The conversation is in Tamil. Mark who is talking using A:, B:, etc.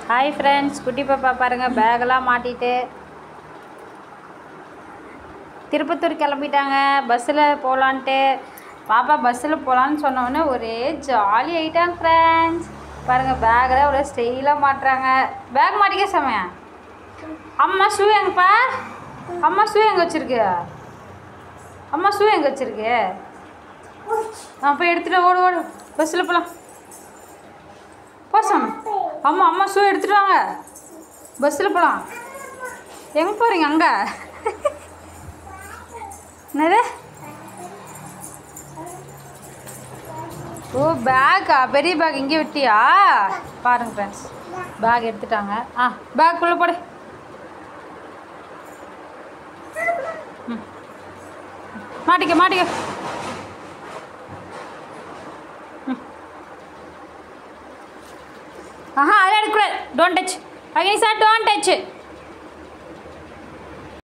A: ஹாய் ஃப்ரெண்ட்ஸ் குட்டி பாப்பா பாருங்கள் பேக்கெல்லாம் மாட்டிட்டு திருப்பத்தூர் கிளம்பிட்டாங்க பஸ்ஸில் போகலான்ட்டு பாப்பா பஸ்ஸில் போகலான்னு சொன்னோடனே ஒரே ஜாலி ஆகிட்டாங்க ஃப்ரெண்ட்ஸ் பாருங்கள் பேக்கில் ஒரே ஸ்டைலாக மாட்டுறாங்க பேக் மாட்டிக்க சமயா அம்மா ஷூ எங்கப்பா அம்மா ஷூ எங்கே வச்சிருக்கு அம்மா ஷூ எங்கே வச்சிருக்கு ஆ போய் எடுத்துகிட்டு ஓடு ஓடு பஸ்ஸில் போகலாம் போசாம அம்மா அம்மா ஷூ எடுத்துட்டு வாங்க பஸ்ஸில் போகலாம் எங்கே போகிறீங்க அங்கே என்னது ஓ பேக்கா பெரிய பேக் இங்கே விட்டியா பாருங்க ஃப்ரெண்ட்ஸ் பேக் எடுத்துட்டாங்க ஆ பேக் குள்ளே போடு ம். மாட்டிக்க மாட்டிக்க ம். ஆஹா அதெல்லாம் எடுக்கக்கூடாது don't touch again sir don't touch